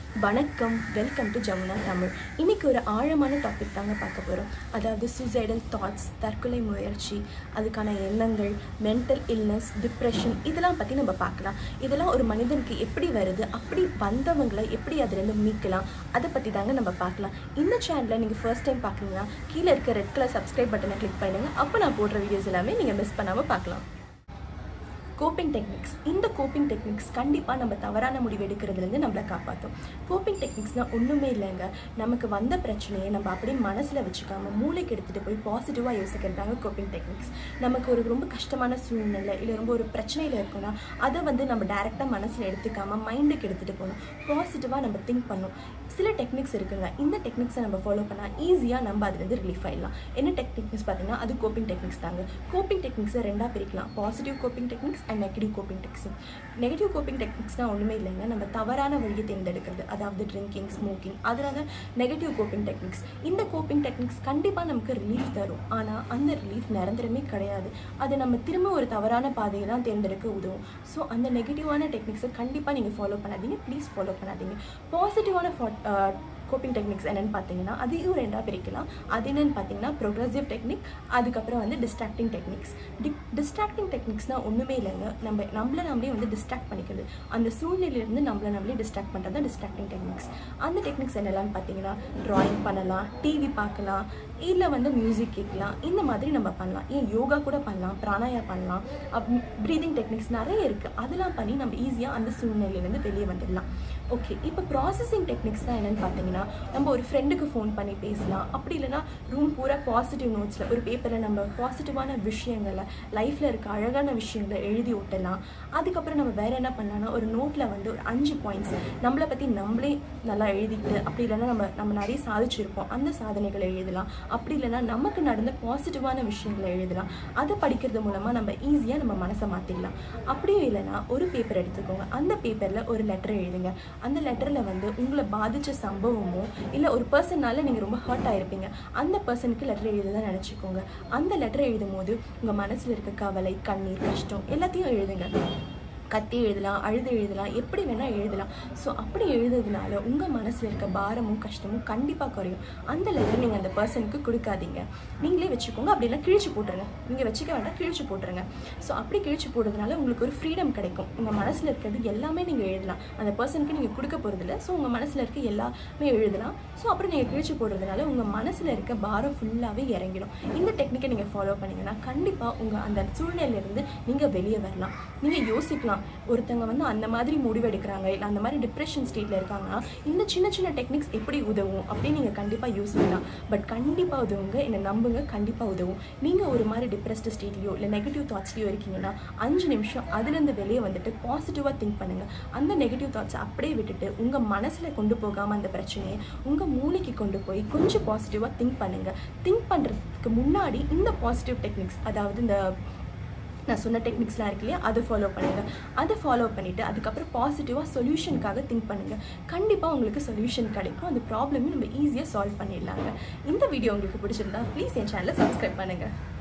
வணக்கம் welcome to Jamuna Tamil இன்னைக்கு ஒரு ஆழமான டாபிக் தாங்க பார்க்க போகிறோம் அதாவது சூசைடல் தாட்ஸ் தற்கொலை முயற்சி அதுக்கான எண்ணங்கள் மென்டல் இல்னஸ் டிப்ரெஷன் இதெல்லாம் பற்றி நம்ம பார்க்கலாம் இதெல்லாம் ஒரு மனிதனுக்கு எப்படி வருது அப்படி வந்தவங்களை எப்படி அதுலேருந்து மீட்கலாம் அதை பற்றி தாங்க நம்ம பார்க்கலாம் இந்த சேனலை நீங்கள் ஃபர்ஸ்ட் டைம் பார்க்குறீங்கன்னா கீழே இருக்க ரெட் கலர் சப்ஸ்கிரைப் பட்டனை கிளிக் பண்ணுங்கள் அப்போ நான் போடுற வீடியோஸ் எல்லாமே நீங்கள் மிஸ் பண்ணாமல் பார்க்கலாம் கோப்பிங் டெக்னிக்ஸ் இந்த கோப்பிங் டெக்னிக்ஸ் கண்டிப்பாக நம்ம தவறான முடிவு எடுக்கிறதுலேருந்து நம்மளை காப்பாற்றும் கோப்பிங் டெக்னிக்ஸ்னால் ஒன்றுமே இல்லைங்க நமக்கு வந்த பிரச்சனையை நம்ம அப்படியே மனசில் வச்சுக்காம மூளைக்கு எடுத்துகிட்டு போய் பாசிட்டிவாக யோசிக்கிறதாங்க கோப்பிங் டெக்னிக்ஸ் நமக்கு ஒரு ரொம்ப கஷ்டமான சூழ்நிலை இல்லை ரொம்ப ஒரு பிரச்சனையில் இருக்குன்னா அதை வந்து நம்ம டேரெக்டாக மனசில் எடுத்துக்காம மைண்டுக்கு எடுத்துகிட்டு போகணும் பாசிட்டிவாக நம்ம திங்க் பண்ணணும் சில டெக்னிக்ஸ் இருக்குங்க இந்த டெக்னிக்ஸை நம்ம ஃபாலோ பண்ணால் ஈஸியாக நம்ம அதுலேருந்து ரிலீஃப் ஆயிடலாம் என்ன டெக்னிக்ஸ் பார்த்தீங்கன்னா அது கோப்பிங் டெக்னிக்ஸ் தாங்க கோப்பிங் டெக்னிக்ஸை ரெண்டாக பிரிக்கலாம் positive coping techniques and negative coping techniques negative coping டெக்னிக்ஸ்னால் ஒன்றுமே இல்லைங்க நம்ம தவறான வழியை தேர்ந்தெடுக்கிறது அதாவது ட்ரிங்கிங் ஸ்மோக்கிங் அதனால நெகட்டிவ் கோப்பிங் டெக்னிக்ஸ் இந்த கோப்பிங் டெக்னிக்ஸ் கண்டிப்பாக நமக்கு ரிலீஃப் தரும் ஆனால் அந்த ரிலீஃப் நிரந்தரமே கிடையாது அது நம்ம திரும்ப ஒரு தவறான பாதையை தான் தேர்ந்தெடுக்க உதவும் ஸோ அந்த நெகட்டிவான டெக்னிக்ஸை கண்டிப்பாக நீங்கள் ஃபாலோ பண்ணாதீங்க ப்ளீஸ் ஃபாலோ பண்ணாதீங்க பாசிட்டிவான கோப்பிங் டெக்னிக்ஸ் என்னென்னு பார்த்தீங்கன்னா அதையும் ரெண்டாக பிரிக்கலாம் அது என்னென்னு பார்த்தீங்கன்னா ப்ரோக்ரஸிவ் டெக்னிக் அதுக்கப்புறம் வந்து டிஸ்ட்ராக்டிங் டெக்னிக்ஸ் டி டிஸ்ட்ராக்டிங் டெக்னிக்ஸ்னால் ஒன்றுமே இல்லைங்க நம்ம நம்மளை நம்மளே வந்து டிஸ்ட்ராக்ட் பண்ணிக்கிறது அந்த சூழ்நிலையிலேருந்து நம்மளை நம்மளே டிஸ்ட்ராக்ட் பண்ணுறது தான் டிஸ்ட்ராக்டிங் டெக்னிக்ஸ் அந்த டெக்னிக்ஸ் என்னெல்லாம் பார்த்தீங்கன்னா ட்ராயிங் பண்ணலாம் டிவி பார்க்கலாம் இல்லை வந்து மியூசிக் கேட்கலாம் இந்த மாதிரி நம்ம பண்ணலாம் ஏன் யோகா கூட பண்ணலாம் பிராணாயா பண்ணலாம் அப் ப்ரீதிங் டெக்னிக்ஸ் நிறைய இருக்குது அதெல்லாம் பண்ணி நம்ம ஈஸியாக அந்த சூழ்நிலையிலேருந்து வெளியே வந்துடலாம் ஓகே இப்போ ப்ராசஸிங் டெக்னிக்ஸ்னால் என்னென்னு பார்த்தீங்கன்னா நம்ம ஒரு ஃப்ரெண்டுக்கு ஃபோன் பண்ணி பேசலாம் அப்படி இல்லைனா ரூம் பூரா பாசிட்டிவ் நோட்ஸில் ஒரு பேப்பரில் நம்ம பாசிட்டிவான விஷயங்களை லைஃப்பில் இருக்க அழகான விஷயங்களை எழுதி ஒட்டலாம் அதுக்கப்புறம் நம்ம வேறு என்ன பண்ணலாம்னா ஒரு நோட்டில் வந்து ஒரு அஞ்சு பாயிண்ட்ஸ் நம்மளை பற்றி நம்மளே நல்லா எழுதிட்டு அப்படி இல்லைன்னா நம்ம நம்ம நிறைய சாதிச்சிருப்போம் அந்த சாதனைகளை எழுதலாம் அப்படி இல்லைன்னா நமக்கு நடந்த பாசிட்டிவான விஷயங்களை எழுதலாம் அதை படிக்கிறது மூலமாக நம்ம ஈஸியாக நம்ம மனசை மாற்றிடலாம் அப்படியும் இல்லைன்னா ஒரு பேப்பர் எடுத்துக்கோங்க அந்த பேப்பரில் ஒரு லெட்டர் எழுதுங்க அந்த லெட்டரில் வந்து உங்களை பாதித்த சம்பவமோ இல்லை ஒரு பர்சனால நீங்கள் ரொம்ப ஹர்ட் ஆகிருப்பீங்க அந்த பர்சனுக்கு லெட்டர் எழுதுதான் நினச்சிக்கோங்க அந்த லெட்டர் எழுதும் போது உங்கள் மனசில் இருக்க கவலை கண்ணீர் கஷ்டம் எல்லாத்தையும் எழுதுங்க கத்தி எழுதலாம் அழுது எழுதலாம் எப்படி வேணால் எழுதலாம் ஸோ அப்படி எழுதுறதுனால உங்கள் மனசில் இருக்க பாரமும் கஷ்டமும் கண்டிப்பாக குறையும் அந்த லெட்டர் நீங்கள் அந்த பர்சனுக்கு கொடுக்காதீங்க நீங்களே வச்சுக்கோங்க அப்படிலாம் கிழிச்சு போட்டுருங்க நீங்கள் வச்சுக்க வேண்டாம் கிழிச்சு போட்டுருங்க ஸோ அப்படி கிழிச்சு போடுறதுனால உங்களுக்கு ஒரு ஃப்ரீடம் கிடைக்கும் உங்கள் மனசில் இருக்கிறது எல்லாமே நீங்கள் எழுதலாம் அந்த பர்சனுக்கு நீங்கள் கொடுக்க போகிறதில்ல ஸோ உங்கள் மனசில் இருக்க எல்லாமே எழுதலாம் ஸோ அப்புறம் நீங்கள் கிழிச்சு போடுறதுனால உங்கள் மனசில் இருக்க பாரம் ஃபுல்லாகவே இறங்கிடும் இந்த டெக்னிக்கை நீங்கள் ஃபாலோ பண்ணிங்கன்னா கண்டிப்பாக உங்கள் அந்த சூழ்நிலையிலேருந்து நீங்கள் வெளியே வரலாம் நீங்கள் யோசிக்கலாம் ஒருத்தவங்க வந்து அந்த மாதிரி முடிவெடுக்கிறாங்க இல்லை அந்த மாதிரி டிப்ரெஷன் ஸ்டேட்டில் இருக்காங்கன்னா இந்த சின்ன சின்ன டெக்னிக்ஸ் எப்படி உதவும் அப்படின்னு நீங்கள் கண்டிப்பாக யோசிக்கலாம் பட் கண்டிப்பாக உதவுங்க என்னை நம்புங்க கண்டிப்பாக உதவும் நீங்கள் ஒரு மாதிரி டிப்ரெஸ்டு ஸ்டேட்லையோ இல்லை நெகட்டிவ் தாட்ஸ்லையோ இருக்கீங்கன்னா அஞ்சு நிமிஷம் அதுலேருந்து வெளியே வந்துட்டு பாசிட்டிவாக திங்க் பண்ணுங்கள் அந்த நெகட்டிவ் தாட்ஸை அப்படியே விட்டுட்டு உங்கள் மனசில் கொண்டு போகாமல் அந்த பிரச்சனையை உங்கள் மூளைக்கு கொண்டு போய் கொஞ்சம் பாசிட்டிவாக திங்க் பண்ணுங்கள் திங்க் பண்ணுறதுக்கு முன்னாடி இந்த பாசிட்டிவ் டெக்னிக்ஸ் அதாவது இந்த நான் சொன்ன டெக்னிக்ஸ்லாம் இருக்கு இல்லையா அதை ஃபாலோ பண்ணுங்கள் அதை ஃபாலோ பண்ணிவிட்டு அதுக்கப்புறம் பாசிட்டிவாக சொல்யூஷனுக்காக திங்க் பண்ணுங்கள் கண்டிப்பாக உங்களுக்கு சொல்யூஷன் கிடைக்கும் அந்த ப்ராப்ளமே நம்ம ஈஸியாக சால்வ் பண்ணிடலாங்க இந்த வீடியோ உங்களுக்கு பிடிச்சிருந்தா ப்ளீஸ் என் சேனலை சப்ஸ்கிரைப் பண்ணுங்கள்